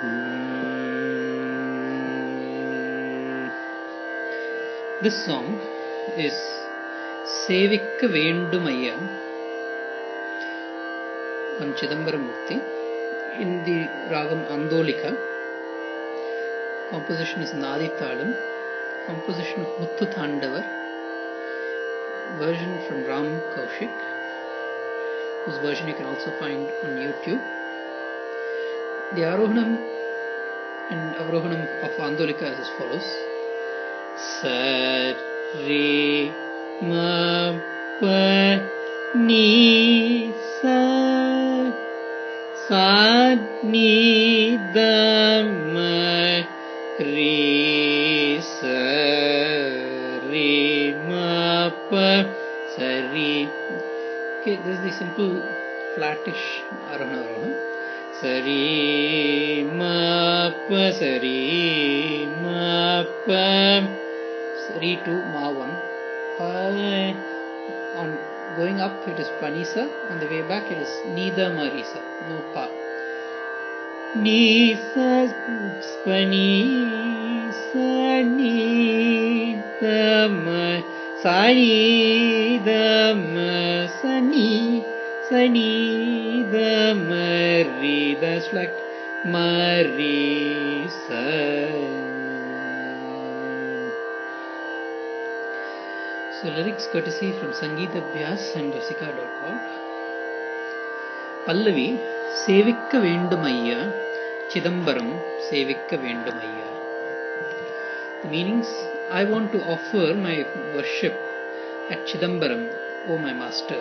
This song is Sevikka Vendumayya on Chidambaramurti in the Ragam Andolika. Composition is Nadi Talam. Composition of Muthu Thandavar. Version from Ram Kaushik, whose version you can also find on YouTube. The Arohanam and Avrohanam of Andolika is as follows. Sar Re Ma Pa Ni Sa Sa Ni Da Ma Re Sa Re Ma Pa Sa Re Okay, this is the simple flattish Arohana Arohanam. Sari ma pa sari ma pa sari to ma one pa on going up it is panisa on the way back it is nida marisa no pa nisa spani sani dama sani dama sani sani the mari that's like marisa so lyrics courtesy from sangeet abhyas and rasika.org பல்லவி சேவிக்க வேண்டும் ஐயா சிதம்பரம் சேவிக்க வேண்டும் ஐயா the meanings i want to offer my worship at chidambaram o my master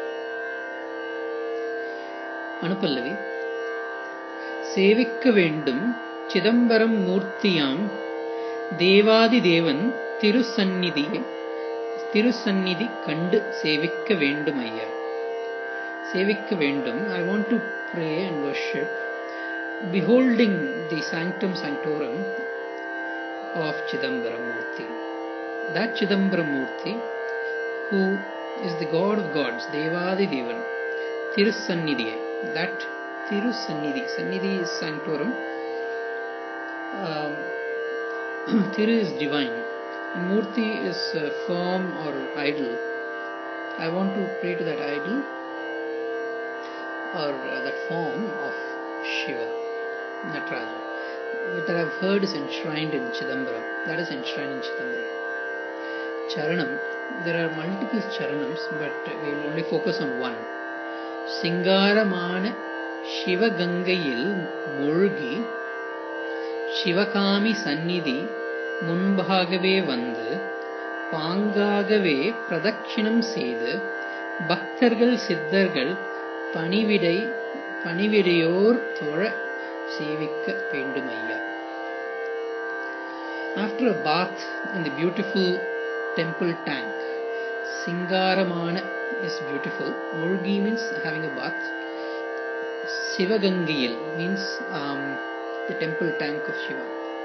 அனுப்பல்லவி சேவிக்க வேண்டும் சிதம்பரம் மூர்த்தியாம் தேவாதி தேவன் திருசந்நிதியை திருசந்நிதி கண்டு சேவிக்க வேண்டும் ஐயா சேவிக்க வேண்டும் I want to pray and worship beholding the sanctum sanctorum of Chidambaram Murti. That Chidambaram Murti, who is the God of gods, Devadi Devan, Tirusannidhi, that Tirusannidhi, Sannidhi is sanctorum, um, Tiru is divine, and Murti is uh, form or idol. I want to pray to that idol or uh, that form of Shiva, Nataraja, that I've heard is enshrined in Chidambaram. That is enshrined in Chidambaram. Charanam, there are multiple charanams, but we will only focus on one. சிங்காரமான சிவகங்கையில் மூழ்கி சிவகாமி சந்நிதி முன்பாகவே வந்து பாங்காகவே பிரதட்சிணம் செய்து பக்தர்கள் சித்தர்கள் பணிவிடை பணிவிடையோர் தொழ சேவிக்க வேண்டுமையா After a bath in the beautiful temple tank, Singaramana is beautiful. Mulgi means having a bath. Sivagangiyil means um, the temple tank of Shiva.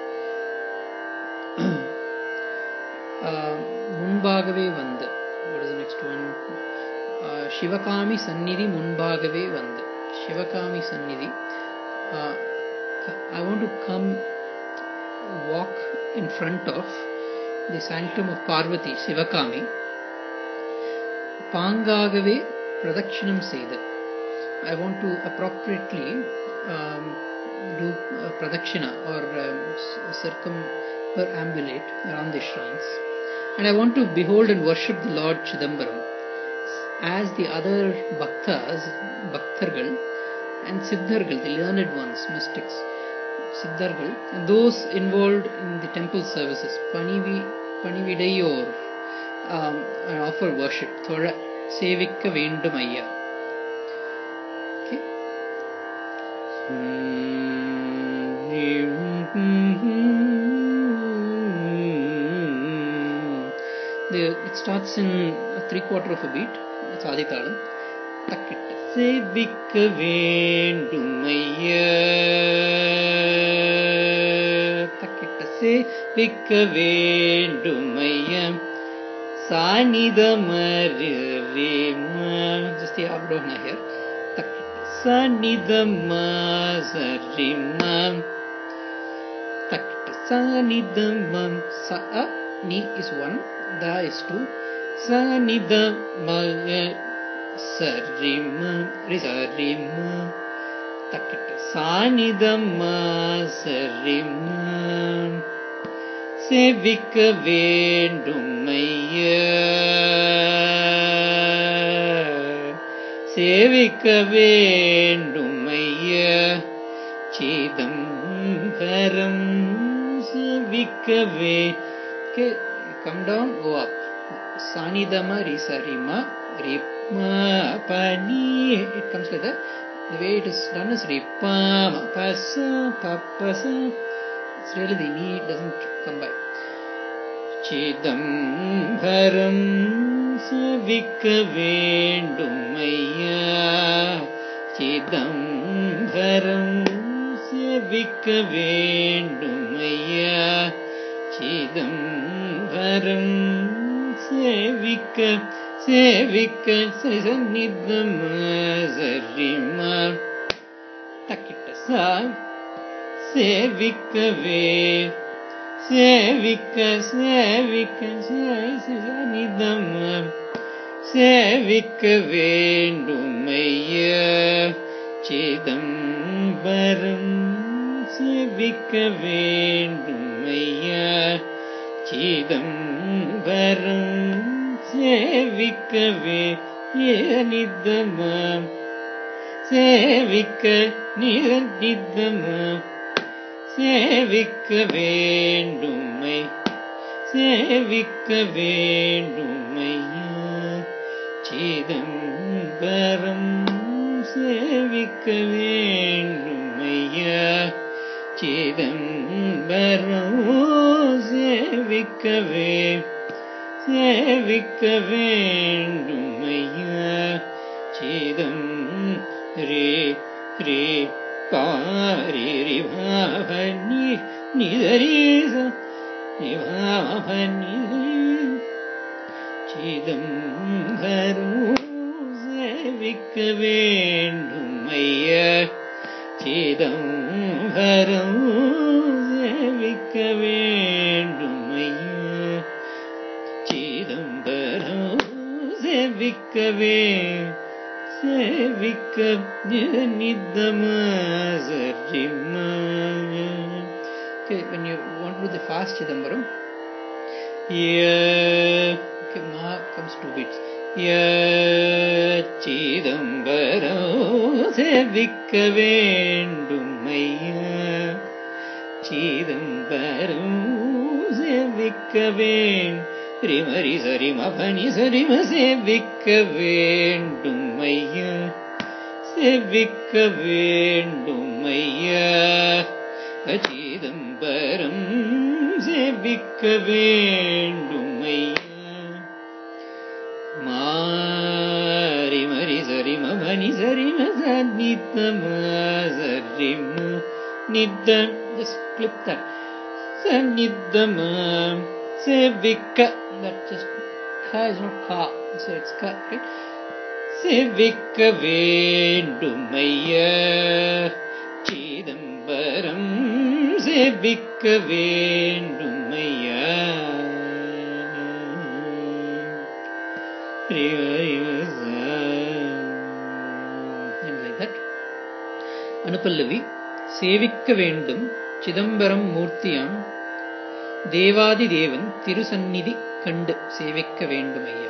uh, முன்பாகவே வந்து what is the next one uh, Sivakami சந்நிதி முன்பாகவே வந்து சிவகாமி சந்நிதி uh, I want to come walk in front of the sanctum of Parvati Sivakami பாங்காகவே பிரதட்சிணம் செய்து I want to appropriately um, do uh, pradakshina or um, circumambulate around the shrines and I want to behold and worship the Lord Chidambaram as the other bhaktas, bhaktargal and siddhargal, the learned ones, mystics, siddhargal, and those involved in the temple services, panivi, panividayor, um, and offer worship, thoda, sevikka vendum ayya. Okay. The, it starts in a three quarter of a beat. It's Aditalam. Takkit. சேவிக்க வேண்டுமைய தக்கிட்ட சேவிக்க வேண்டுமைய சாநிதமரிம just the abrohana here தக்கிட்ட சாநிதம சரிம sa ni da ma sa a ni is one da is two sa ni da ma ga sa ri ma ri sa ri ma தக்கிட்டு சானிதம்மா சரிம்மா சேவிக்க வேண்டும் ஐயா சேவிக்க வேண்டும் ஐயா சிதம்பரம் சேவிக்கவே கம் டவுன் கோ அப் சானிதம ரிசரிமா ரிப்மா பனி it comes like that the way it is done is ripama pasa papasa it's really the knee doesn't come by Chidambaram சவிக்க வேண்டும் ஐயா சிதம்பரம் சேவிக்க வேண்டும் ஐயா சிதம்பரம் சேவிக்க சேவிக்க சன்னிதம் சரிமா தக்கிட்ட சா சேவிக்கவே சேவிக்க சேவிக்க சன்னிதம் சேவிக்க வேண்டும் ஐயா சிதம்பரம் சேவிக்க வேண்டும் ஐயா சிதம்பரம் சேவிக்கவே நிதமா சேவிக்க நிதமா சேவிக்க வேண்டுமை சேவிக்க வேண்டுமை சிதம்பரம் சேவிக்க வேண்டுமையா சிதம்பரம் சேவிக்கவே சேவிக்க வேண்டுமையா சிதம் ரே ரே பாரி ரிவாபனி நிதரீச ரிவாபனி சிதம்பரம் சேவிக்க வேண்டுமையா சிதம்பரம் சேவிக்க வேண்டுமையா சிதம்பரம் சேவிக்கவே சேவிக்க நிதமா சரிமா Okay, when you want to do the fast Chidambaram, yeah, okay, ma comes two beats. Yeah, Chidambaram சேவிக்க வேண்டும் ஐயா சிதம்பரம் சேவிக்க வேண்டும் ரிமரி சரிம பனி சரிம சேவிக்க வேண்டும் ஐயா சேவிக்க வேண்டும் ஐயா சிதம்பரம் சேவிக்க வேண்டும் ஐயா மாரி மரி சரிம பனி சரிம சன்னித்தம சரிம நித்தம் just flip that சன்னித்தம சேவிக்க that just ka is not ka so it's ka right சேவிக்க வேண்டும் ஐயா சிதம்பரம் சேவிக்க வேண்டும் ஐயா and like that அனுப்பல்லவி சேவிக்க வேண்டும் சிதம்பரம் மூர்த்தியாம் தேவாதி தேவன் திருசந்நிதி கண்டு சேவிக்க வேண்டும் ஐயா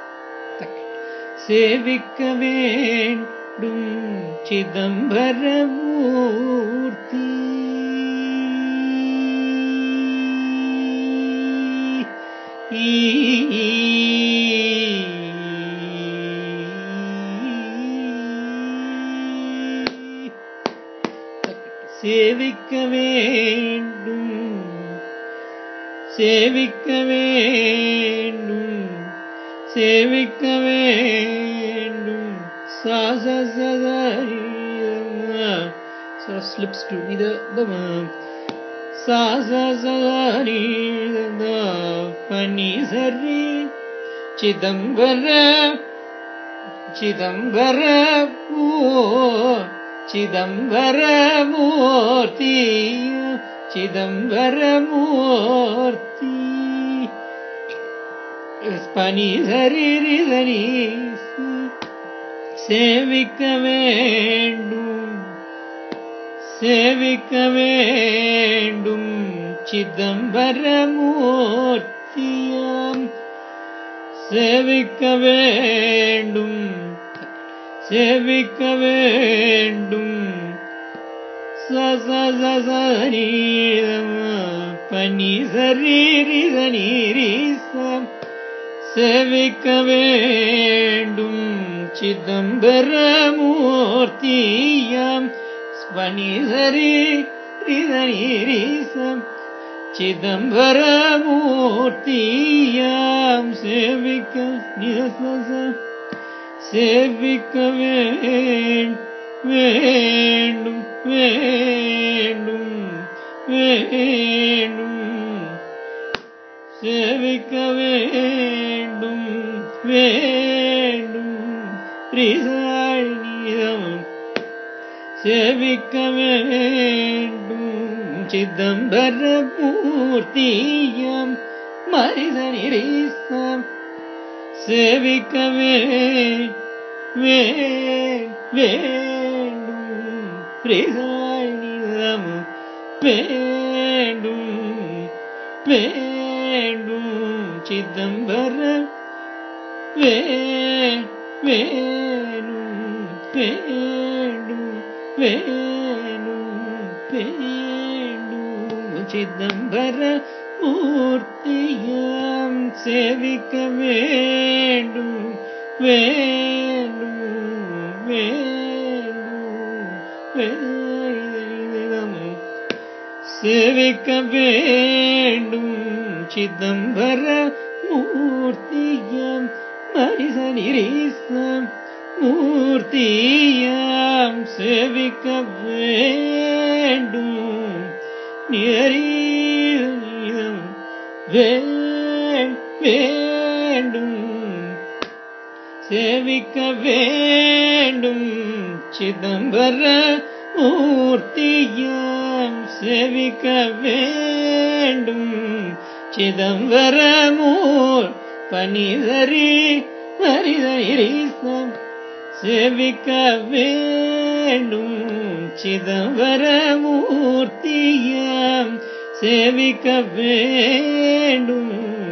சேவிக்க வேண்டும் சிதம்பர மூர்த்தி சேவிக்க வேண்டும் சேவிக்க வேண்டும் சேவிக்க வேண்டும் சாசரி sort of slips to neither the சாசரி பனி சரி சிதம்பர சிதம்பர பூ சிதம்பர மூர்த்தி சிதம்பரமூர்த்தி பனி சரி சரி சேவிக்க வேண்டும் சேவிக்க வேண்டும் சிதம்பரமூர்த்தியாம் சேவிக்க வேண்டும் சேவிக்க வேண்டும் சசசசரீரம பனி சரீரிசனீரீசம் சேவிக்க வேண்டும் சிதம்பரமூர்த்தியாம் ஸ்வனிசரி ரிதனீரீசம் சிதம்பரமூர்த்தியாம் சேவிக்க நிசச சேவிக்க வேண்டும் வேண்டும் வேண்டும் சேவிக்க வேண்டும் வேண்டும் ரிசாயினிதம் சேவிக்க வேண்டும் சிதம்பரமூர்த்தியம் மரிதனிரீசம் சேவிக்க வேண்டும் ரிசாயினிதம் வேண்டும் வேண்டும் சிதம்பர வே வேணும் வேண்டும் வேணும் வேண்டும் சிதம்பர மூர்த்தியாம் சேவிக்க வேண்டும் வேண்டும் வேண்டும் வேதம் சேவிக்க வேண்டும் சிதம்பர மூர்த்தியம் மரிசனிரீசம் மூர்த்தியாம் சேவிக்க வேண்டும் நியரீதம் வேண்டும் சேவிக்க வேண்டும் சிதம்பர மூர்த்தியாம் சேவிக்க வேண்டும் சிதம்பரமூர் பனிதரி மரிதரிசம் சேவிக்க வேண்டும் சிதம்பரமூர்த்தியாம் சேவிக்க வேண்டும்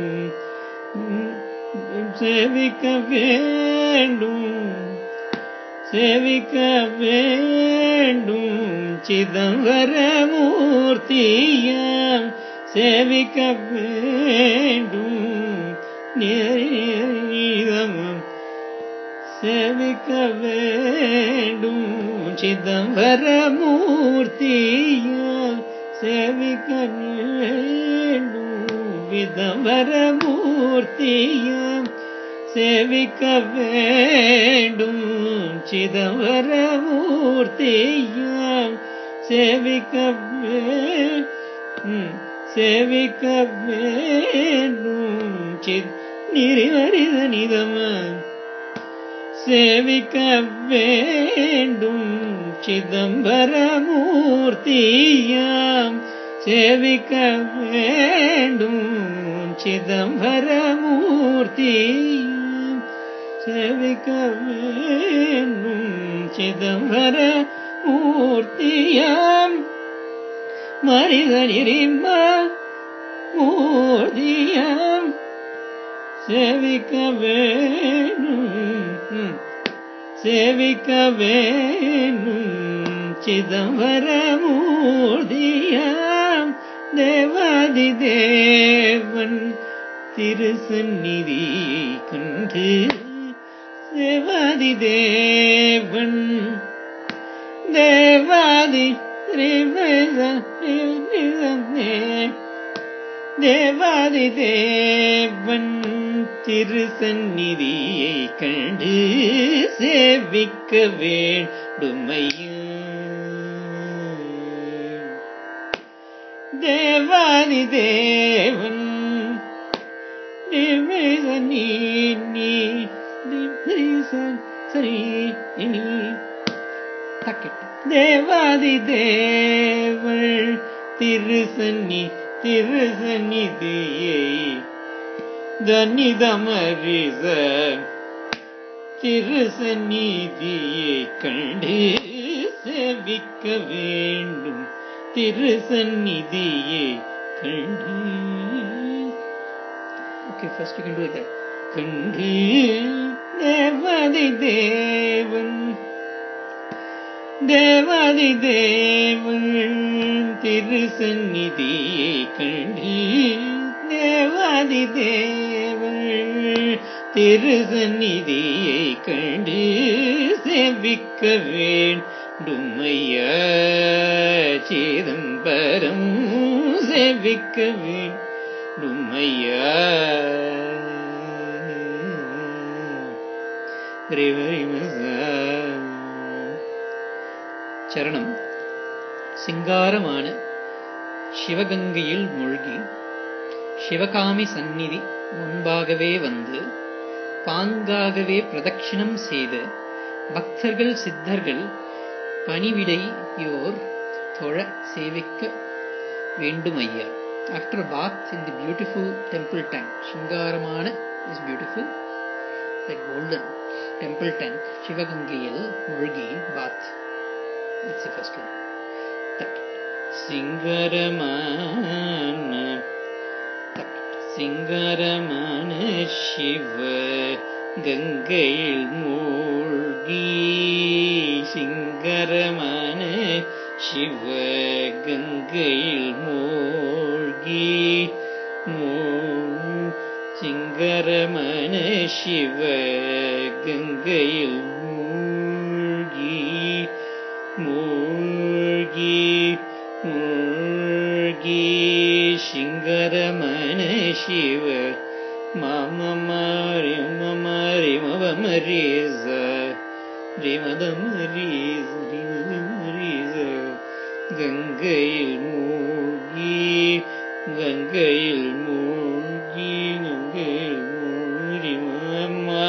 சேவிக்க வேண்டும் சேவிக்க வேண்டும் சிதம்பரமூர்த்தியாம் சேவிக்க வேண்டும் நீதம் சேவிக்க வேண்டும் சிதம்பரமூர்த்தியாம் சேவிக்க வேண்டும் விதம்பரமூர்த்தியாம் சேவிக்க வேண்டும் சிதம்பரமூர்த்தியாம் சேவிக்க சேவிக்க வேண்டும் சித் நிறிவரித நிதம சேவிக்க வேண்டும் சிதம்பரமூர்த்தியாம் சேவிக்க வேண்டும் சிதம்பரமூர்த்தியாம் சேவிக்க வேண்டும் சிதம்பரமூர்த்தியாம் மரிதனிரிம்ம மூர்த்தியாம் சேவிக்க வேணும் சேவிக்க வேணும் சிதம்பரமூர்த்தியாம் தேவாதி தேவன் திருசந்நிதியை கண்டு தேவாதி தேவன் தேவாதி தேவாதி தேவன் திருசந்நிதியை கண்டு சேவிக்க வேண்டுமையா தேவாதி தேவன் தேவனி நீ சரி இனி தக்கிட்டு தேவாதி தேவள் திருசன்னி திருசந்நிதியை தன்னிதமரிச திருசந்நிதியை கண்டு சேவிக்க வேண்டும் திருசந்நிதியை கண்டு Okay, first you can do like that. கண்டு தேவதி தேவன் தேவதி தேவன் திருசந்நிதியை கண்டு தேவதி தேவன் திருசந்நிதியை கண்டு சேவிக்க வேண்டுமையா சிதம்பரம் சேவிக்க வேண்டுமையா சரணம் சிங்காரமான சிவகங்கையில் மூழ்கி சிவகாமி சந்நிதி முன்பாகவே வந்து பாங்காகவே பிரதட்சிணம் செய்து பக்தர்கள் சித்தர்கள் பணிவிடையோர் தொழ சேவிக்க வேண்டுமையா After a bath in the beautiful temple tank, Shingaramana is beautiful, like golden temple tank, Shivagangayil Murgi bath. That's the first line. That. சிங்கரமான சிங்கரமான சிவ கங்கையில் மூழ்கி சிங்கரமான சிவ கங்கையில் மூழ்கி மூ- சிங்கரமான சிவ கங்கையில் மூழ்கி மூழ்கி மூழ்கி சிங்கரமன சிவ மாம மாரி மரி மவ மரீச ரிமத மரீச ரிமத மரீச கங்கையில் மூழ்கி கங்கையில் மூழ்கி கங்கையில் மூழ்கி மாமா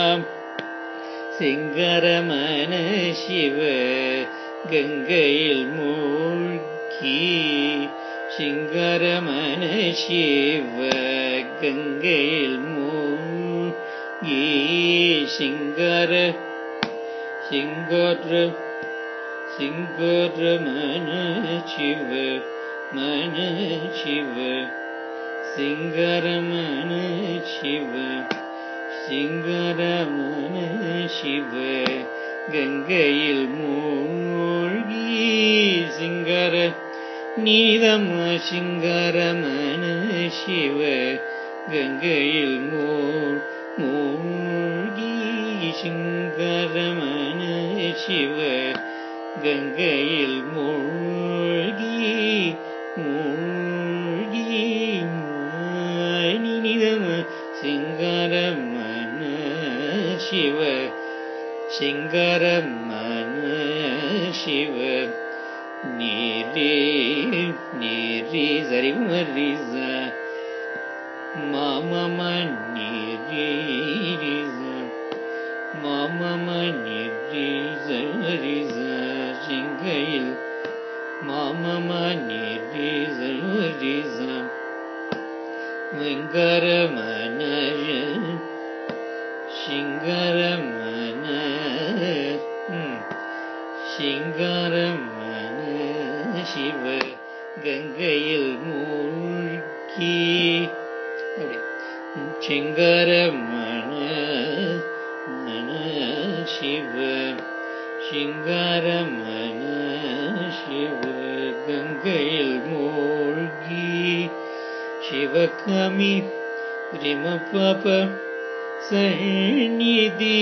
சிங்கரமன சிவ கங்கையில் மூழ்கி சிங்கரமன சிவ கங்கையில் மூழ்கி சிங்கர சிங்கர சிங்கர மன சிவ மன சிவ சிங்கரமன சிவ சிங்கரமன சிவ கங்கையில் மூழ்கி சிங்கர நீதம சிங்கரமன சிவ கங்கையில் மூழ் மூழ்கி சிங்கரமன சிவ கங்கையில் மூழ்கி மூழ்கி நிதம சிங்கரமன சிவ சிங்கரமன சிவ நீரே நீரே சரி மரிச மாமம நீரே மாமம நீரே சரிமரிச சிங்கையில் மாமம நீரே சரிமரிச வெங்கரமன சிங்கரமன ம், சிங்கரமன சிவ கங்கையில் மூழ்கி அப்படி சிங்கரமன மன சிவ சிங்காரமன சிவ கங்கையில் மூழ்கி சிவகாமி ரிம பாப சந்நிதி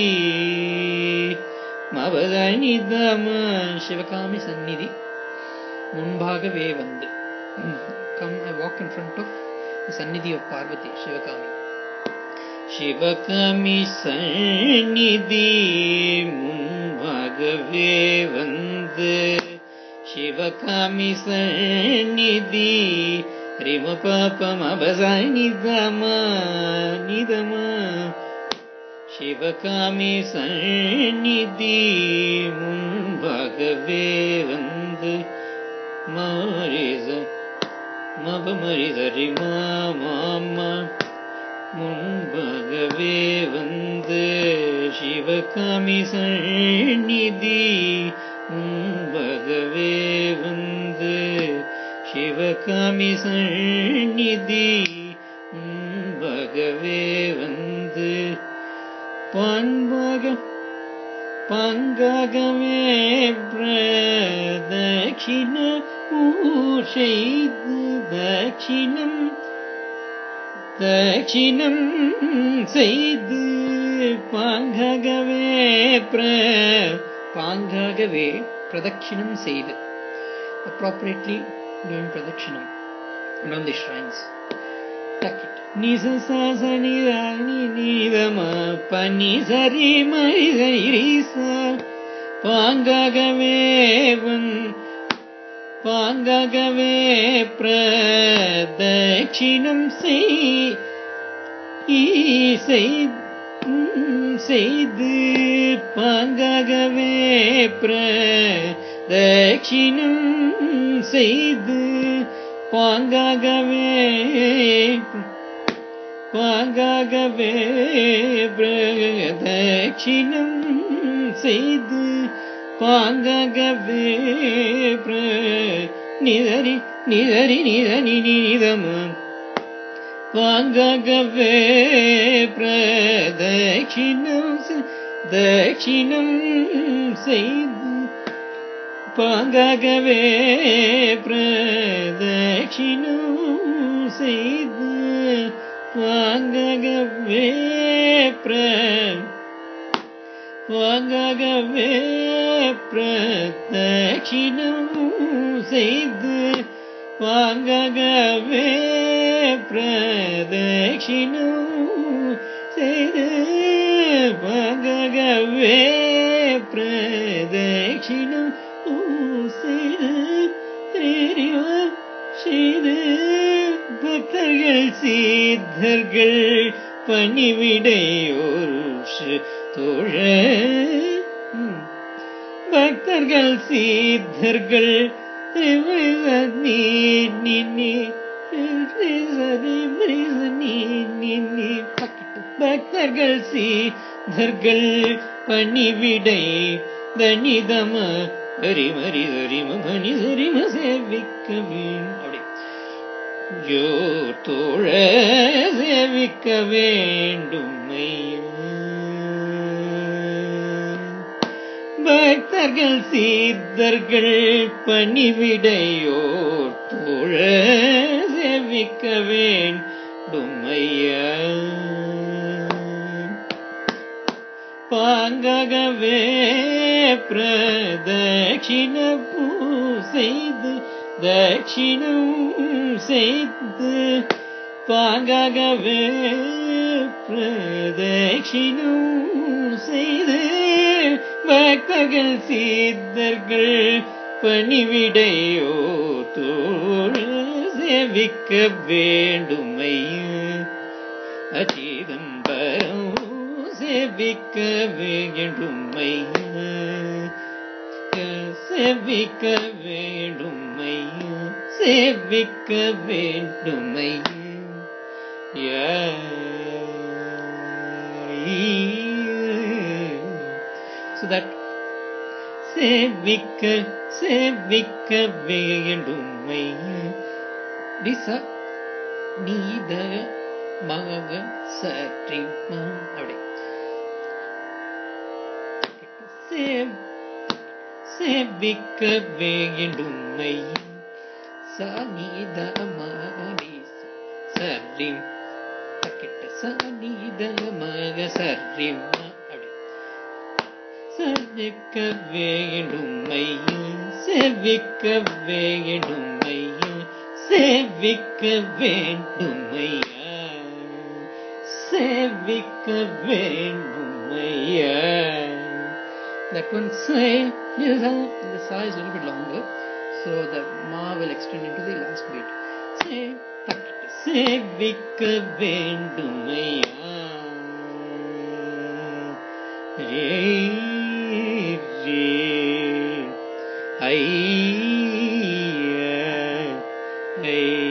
மவதனிதம Shivakami Sannidhi முன்பாகவே வந்து come I walk in front of the Sannidhi of Parvati, Shivakami. Sivakami சந்நிதி முன்பாகவே வந்து சிவகாமி சந்நிதி ரிம பாபம் அபசனிதம நிதம சிவகாமி சந்நிதி முன்பாகவே வந்து மாரிச மபமரி சரி மாமா முன்பகவே வந்து சிவகாமி சந்நிதி முன்பகவே வந்து சிவகாமி சந்நிதி முன்பகவே வந்து பான்பாக பங்ககமே பிரதட்சிண ஊர் செய்து தட்சிணம் தட்சிணம் செய்து பாங்ககவே பிர பாங்காகவே பிரதட்சிணம் செய்து appropriately doing pradakshina around the shrines tuck it நிசசாசனி ராணி நீதம பனி சரி மரிசரிச பாங்ககவே வன் பாங்ககவே பிரதட்சிணம் செய் ஈசை செய்து பாங்ககவே பிரதட்சிணம் செய்து பாங்ககவே பாங்ககவே பிரதட்சிணம் செய்து பாங்ககவே பிர நிதரி நிதரி நிதனி நிதம பாங்ககவே பிரதட்சிணம் தட்சிணம் செய்து பாங்ககவே பிரதட்சிணம் செய்து பாங்ககவே பிர பாங்ககவே பிரதட்சிணம் செய்து பாங்ககவே பிரதட்சிணம் செய்து பாங்ககவே பிரதட்சிணம் செய்து செய்து பக்தர்கள் சீத்தர்கள் பணிவிடையோரு தோழ பக்தர்கள் சீத்தர்கள் பக்தர்கள் சீதர்கள் பணிவிடை தனிதம ஹரிமரி ஹரிம மணி ஹரிம சேவிக்க அப்படி யோ தோழ சேவிக்க வேண்டும் பக்தர்கள் சீத்தர்கள் பணிவிடையோர் தோழ சேவிக்க வேண்டும் ஐயா பாங்ககவே பிரதட்சிண செய்து தட்சிணம் செய்து பாங்ககவே பிரதட்சிணம் செய்து பக்தர்கள் சீத்தர்கள் பணிவிடையோ தோழ சேவிக்க வேண்டுமையா அச்சிதம்பரம் சேவிக்க வேண்டுமையா சேவிக்க வேண்டுமையா சேவிக்க வேண்டுமையா so that சேவிக்க சேவிக்க வேண்டுமையா Disa நீத மக சரி அப்படி சேவ் சேவிக்க வேண்டுமையா ச நீத மகரி சரி தக்கிட்ட ச நீத மக சரி அப்படி சேவிக்க வேண்டுமையா சேவிக்க வேண்டுமையா சேவிக்க வேண்டுமையா சேவிக்க வேண்டுமையா That one say this is how- the sa is a little bit longer, so the ma will extend into the last beat. Say takita சேவிக்க வேண்டுமையா ரே ரே ஐய ஐ